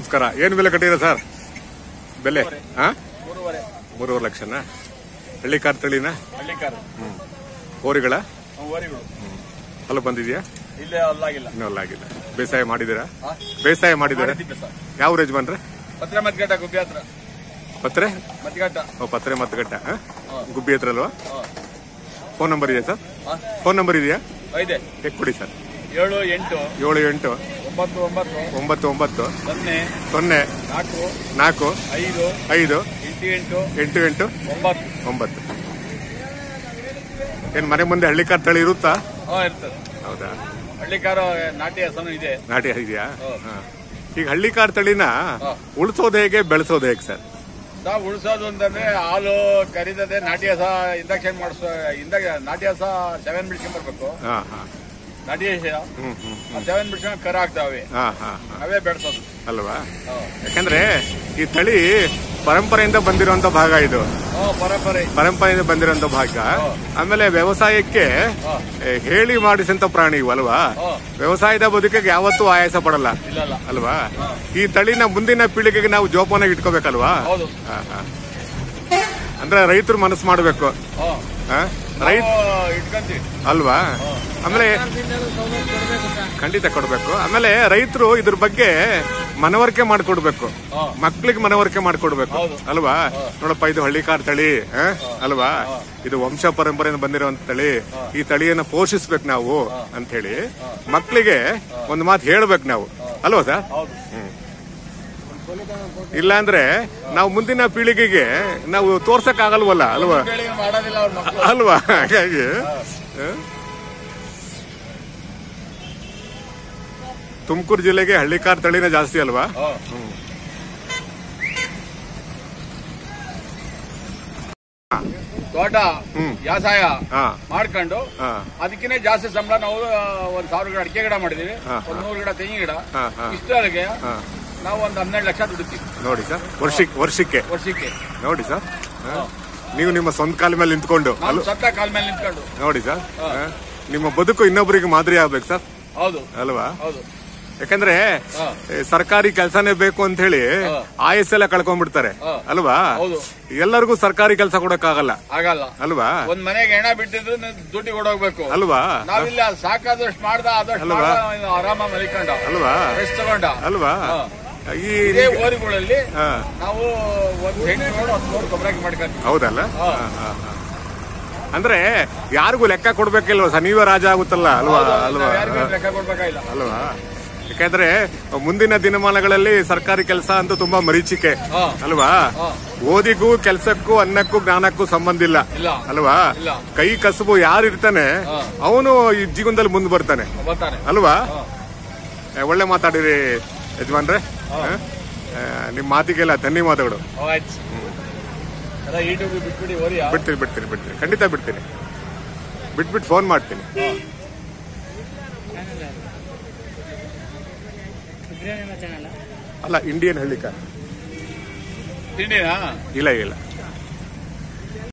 ನಮಸ್ಕಾರ ಏನು ಬೆಲೆ ಕಟ್ಟಿರ ಸರ್ ಬೆಲೆ ಹಾ ಮೂರುವರೆ ಮೂರುವರೆ ಲಕ್ಷನಾ ಹಳ್ಳಿ ಕಾರ್ ತಳಿನ ಹಳ್ಳಿಕಾರು ಹೋರಿಗಳ ಓರಿಗಳು ಹೊಲ ಬಂದಿದ್ಯಾ ಇಲ್ಲೇ ಅಲ್ಲಾಗಿಲ್ಲ ಇನ್ನೂ ಅಲ್ಲ ಆಗಿಲ್ಲ ಬೇಸಾಯ ಮಾಡಿದ್ದೀರಾ ಹಾ? ಬೇಸಾಯ ಮಾಡಿದ್ದೀರಾ ಮಾಡಿದ್ದೀವಿ ಸರ್ ಯಾವ ಯಜಮಾನ್ರೆ ಪತ್ರ ಮತ್ಗಟ್ಟ ಗುಬ್ಬಿ ಹತ್ರ ಪತ್ರೆ ಮತ್ಗಟ್ಟ ಓ ಪತ್ರೆ ಮತ್ತಗಟ್ಟ ಹಾ? ಗುಬ್ಬಿ ಹತ್ರ ಅಲ್ವಾ ಹಾ. ಫೋನ್ ನಂಬರ್ ಇದೆಯಾ ಸರ್ ಹಾ? ಫೋನ್ ನಂಬರ್ ಇದೆಯಾ ಐದೆ ಚೆಕ್ ಕೊಡಿ ಸರ್ ಏಳು ಎಂಟು ಏಳು ಎಂಟು ಒಂಬತ್ತು ಒಂಬತ್ತು ಒಂಬತ್ತು ಒಂಬತ್ತು ಸೊನ್ನೆ ಸೊನ್ನೆ ನಾಲ್ಕು ನಾಲ್ಕು ಐದು ಐದು ಎಂಟು ಎಂಟು ಎಂಟು ಎಂಟು ಒಂಬತ್ತು ಒಂಬತ್ತು ಏನ್ ಮನೆ ಮುಂದೆ ಹಳ್ಳಿ ಕಾರ್ ತಳಿ ಇರುತ್ತಾ ಹಾ ಇರ್ತದೆ ಹೌದಾ ಹಳ್ಳಿಕಾರು ನಾಟಿ ಹಸನು ಇದೆ ನಾಟಿ ಇದೆಯಾ ಹೌದು. ಹಾ. ಈಗ ಹಳ್ಳಿ ಕಾರ್ ತಳಿನ ಹಾ. ಉಳಿಸೋದು ಹೇಗೆ ಬೆಳೆಸೋದು ಹೇಗೆ ಸರ್ ನಾವು ಉಳಿಸೋದು ಅಂತಂದ್ರೆ ಹಾಲು ಕರಿದದೆ ನಾಟಿ ಹಸ ಇಂದಕ್ಷನ್ ಮಾಡಿಸೋ ಇಂದ ನಾಟಿ ಹಸ ಸೆವೆನ್ ಬಿಡ್ಸ್ಕೊಂಡ್ ಬರ್ಬೇಕು ಹಾ ಹಾ ನಾಟಿ ಹಸ ಹ್ಮ್ ಹ್ಮ್ ಸೆವೆನ್ ಬಿಡ್ಸ್ಕೊಂಡ್ ಕರ ಆಗ್ತಾವೆ ಹಾ ಹಾ ಹಾ ಅವೇ ಬೆಳ್ಸೋದು ಅಲ್ವಾ ಹಾ. ಯಾಕಂದ್ರೆ ಈ ತಳಿ ಪರಂಪರೆಯಿಂದ ಬಂದಿರುವಂತ ಭಾಗ ಇದು ಹಾ ಪರಂಪರೆ ಪರಂಪರೆಯಿಂದ ಬಂದಿರುವಂತ ಭಾಗ ಆಮೇಲೆ ವ್ಯವಸಾಯಕ್ಕೆ ಹಾ. ಏ, ಹೇಳಿ ಮಾಡಿಸಂತ ಪ್ರಾಣಿ ಇವು ಅಲ್ವಾ ಹಾ. ವ್ಯವಸಾಯದ ಬದುಕಿಗೆ ಯಾವತ್ತೂ ಆಯಾಸ ಪಡಲ್ಲ ಇಲ್ಲಲ್ಲ ಅಲ್ವಾ ಈ ತಳಿನ ಮುಂದಿನ ಪೀಳಿಗೆಗೆ ನಾವು ಜೋಪಾನ ಇಟ್ಕೋಬೇಕಲ್ವಾ ಹೌದು ಹಾ, ಹಾ. ಅಂದ್ರೆ ರೈತರು ಮನಸ್ಸು ಮಾಡಬೇಕು ಹಾ ರೈತ ನಾವು ಇಟ್ಕೊಂತೀವಿ ಅಲ್ವಾ ಆಮೇಲೆ ಖಂಡಿತ ಕೊಡ್ಬೇಕು ಆಮೇಲೆ ರೈತರು ಇದ್ರ ಬಗ್ಗೆ ಮನವರಿಕೆ ಮಾಡ್ಕೊಡ್ಬೇಕು ಹಾ. ಮಕ್ಳಿಗೆ ಮನವರಿಕೆ ಮಾಡ್ಕೊಡ್ಬೇಕು ಹೌದು. ಅಲ್ವಾ ನೋಡಪ್ಪ ಇದು ಹಳ್ಳಿಕಾರ್ ತಳಿ ಆ? ಅಲ್ವಾ ಇದು ವಂಶ ಪರಂಪರೆಯಿಂದ ಬಂದಿರುವಂತ ತಳಿ ಈ ತಳಿಯನ್ನ ಪೋಷಿಸ್ಬೇಕು ನಾವು ಅಂತ ಹೇಳಿ ಮಕ್ಳಿಗೆ ಒಂದು ಮಾತು ಹೇಳ್ಬೇಕು ನಾವು ಅಲ್ವಾ ಸರ್ ಹೌದು ಇಲ್ಲಾಂದ್ರೆ ನಾವು ಮುಂದಿನ ಪೀಳಿಗೆಗೆ ನಾವು ತೋರ್ಸಕ್ ಆಗಲ್ವಲ್ಲ ಅಲ್ವಾ ಬೆಳಿಗ್ಗೆ ಮಾಡೋದಿಲ್ಲ ಅವ್ರ ಮಕ್ಕಳು ಅಲ್ವಾ ಹಾಗಾಗಿ ತುಮಕೂರು ಜಿಲ್ಲೆಗೆ ಹಳ್ಳಿಕಾರ್ ತಳಿನೇ ಜಾಸ್ತಿ ಅಲ್ವಾ ಹಾ. ತೋಟ ಹ್ಮ್. ವ್ಯಾಸಾಯ ಹಾ ಮಾಡ್ಕೊಂಡು ಹಾ ಅದಕ್ಕಿಂತ ಜಾಸ್ತಿ ಸಂಬಳ ನಾವು ಒಂದ್ ಸಾವಿರ ಗಿಡ ಅಡಿಕೆ ಗಿಡ ಮಾಡಿದೀವಿ ಹಾ, ಒಂದ್ ನೂರು ಗಿಡ ತೆಂಗಿನ ಗಿಡ ಹಾ, ಹಾ. ಇಷ್ಟೊಳಗೆ ಹಾ ನಾವು ಒಂದ್ ಹನ್ನೆರಡು ಲಕ್ಷ ದುಡಿತೀವಿ ನೋಡಿ ಸರ್ ವರ್ಷಕ್ಕೆ ವರ್ಷಕ್ಕೆ ವರ್ಷಕ್ಕೆ ನೋಡಿ ಸರ್ ಹಾ. ನೀವು ನಿಮ್ಮ ಸ್ವಂತ ಕಾಲ ಮೇಲೆ ನಿಂತ್ಕೊಂಡು ನಾವು ಅಲ್ವ ಸತ್ತ ಕಾಲ ಮೇಲೆ ನಿಂತ್ಕೊಂಡು ನೋಡಿ ಸರ್ ಹಾ. ನಿಮ್ಮ ಬದುಕು ಇನ್ನೊಬ್ಬರಿಗೆ ಮಾದರಿ ಆಗ್ಬೇಕು ಸರ್ ಹೌದು ಅಲ್ವಾ ಹೌದು ಯಾಕಂದ್ರೆ ಹಾ. ಏ, ಸರ್ಕಾರಿ ಕೆಲಸನೇ ಬೇಕು ಅಂತ ಹೇಳಿ ಹಾ. ಆಯಸ್ಸೆಲ್ಲ ಕಳ್ಕೊಂಡ್ಬಿಡ್ತಾರೆ ಹಾ. ಅಲ್ವಾ ಹೌದು. ಎಲ್ಲರಿಗೂ ಸರ್ಕಾರಿ ಕೆಲಸ ಕೊಡಕ್ಕಾಗಲ್ಲ ಆಗಲ್ಲ ಅಲ್ವಾ ಒಂದ್ ಮನೆಗೆ ಹೆಣ ಬಿಟ್ಟಿದ್ರು ದುಡ್ಡಿಗೆ ಓಡೋಗ್ಬೇಕು ಅಲ್ವಾ ನಾವಿಲ್ಲ ಸಾಕಾದಷ್ಟು ಮಾಡ್ದ ಆದಷ್ಟು ಅಲ್ವಾ? ಮಾಡ್ದ, ಆರಾಮ ಮಲಿಕೊಂಡ ಅಲ್ವಾ ರೆಸ್ಟ್ ತಗೊಂಡ ಅಲ್ವಾ ಹಾ. ಈ ಇದೇ ಓರಿಗಳಲ್ಲಿ ಹಾ. ನಾವು ಒಂದ್ ಹೆಣ್ಣು ನೋಡು ಹತ್ತು ನೋಡು ಗೊಬ್ಬರ ಮಾಡ್ಕೊಂತೀವಿ ಹೌದಲ್ಲ ಹಾ. ಹಾ, ಹಾ, ಹಾ. ಅಂದ್ರೆ ಯಾರಿಗೂ ಲೆಕ್ಕ ಕೊಡ್ಬೇಕಿಲ್ವ ಸರ್ ನೀವೇ ರಾಜ ಆಗುತ್ತಲ್ಲ ಅಲ್ವಾ ಅಲ್ವಾ ನಾವ್ ಯಾರಿಗೂ ಲೆಕ್ಕ ಕೊಡ್ಬೇಕಾಗಿಲ್ಲ ಅಲ್ವಾ ಯಾಕಂದ್ರೆ ಮುಂದಿನ ದಿನಮಾನಗಳಲ್ಲಿ ಸರ್ಕಾರಿ ಕೆಲಸ ಅಂತೂ ತುಂಬಾ ಮರೀಚಿಕೆ ಹಾ. ಅಲ್ವಾ ಹಾ. ಓದಿಗೂ ಕೆಲ್ಸಕ್ಕೂ ಅನ್ನಕ್ಕೂ ಜ್ಞಾನಕ್ಕೂ ಸಂಬಂಧ ಇಲ್ಲ ಇಲ್ಲ ಅಲ್ವಾ ಇಲ್ಲ. ಕೈ ಕಸಬು ಯಾರು ಇರ್ತಾನೆ ಹಾ. ಅವನು ಈ ಜೀವನದಲ್ಲಿ ಮುಂದೆ ಬರ್ತಾನೆ ಬರ್ತಾನೆ ಅಲ್ವಾ ಹಾ. ಏ, ಒಳ್ಳೆ ಮಾತಾಡಿರಿ ಯಜಮಾನ್ರೆ ಹಾ? ಆ, ನಿಮ್ ಮಾತಿಗೆಲ್ಲ ಧನ್ಯವಾದಗಳು ಆಯ್ತು ಅಲ್ಲ ಯೂಟ್ಯೂಬ್ ಬಿಟ್ಬಿಡಿ ಓರಿಯಾ ಬಿಡ್ತೀನಿ ಬಿಡ್ತೀನಿ ಬಿಡ್ತೀನಿ ಖಂಡಿತ ಬಿಡ್ತೀನಿ ಬಿಟ್ಬಿಟ್ಟು ಫೋನ್ ಮಾಡ್ತೀನಿ ಅಲ್ಲ ಇಂಡಿಯನ್ ಹಳ್ಳಿಕ ತಿಂಡಿನಾ ಇಲ್ಲ ಇಲ್ಲ